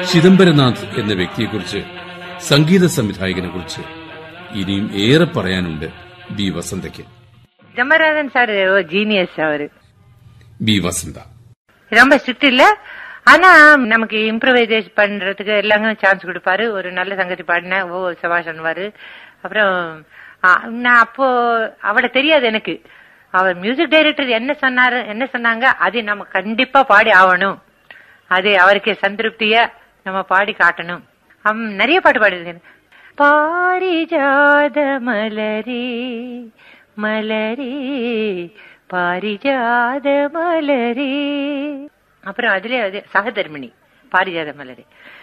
ചിദംബരനാഥ് എന്ന വ്യക്തിയെക്കുറിച്ച് സംഗീത സംവിധായകനെ കുറിച്ച് ഇനിയും ഏറെ പറയാനുണ്ട് ബി വസന്തയ്ക്ക് ஜமராதன் சார் ஜீனியஸ் அவரு ബി வசந்தா ரொம்ப ஸ்ட்ரிக்ட் இல்ல ஆனா நமக்கு இம்ப்ரவைசேஷன் பண்றதுக்கு எல்லாமே சான்ஸ் கொடுப்பாரு ஒரு நல்ல சங்கதி பாடின ஓ சபாஷ் பண்ணுவாரு அப்புறம் ஆ, நான் அப்போ அவளை தெரியாது எனக்கு அவர் மியூசிக் டைரக்டர் என்ன சொன்னாரு என்ன சொன்னாங்க அது நம்ம கண்டிப்பா பாடி ஆகணும் அது அவருக்கு சந்திருப்திய நம்ம பாடி காட்டணும் அம், நிறைய பாட்டு பாடிருக்கேன் பாரிஜாத மலரே மலரே பாரிஜாத மலரே அப்புறம் அதுல அது சகதர்மிணி பாரிஜாத மலரே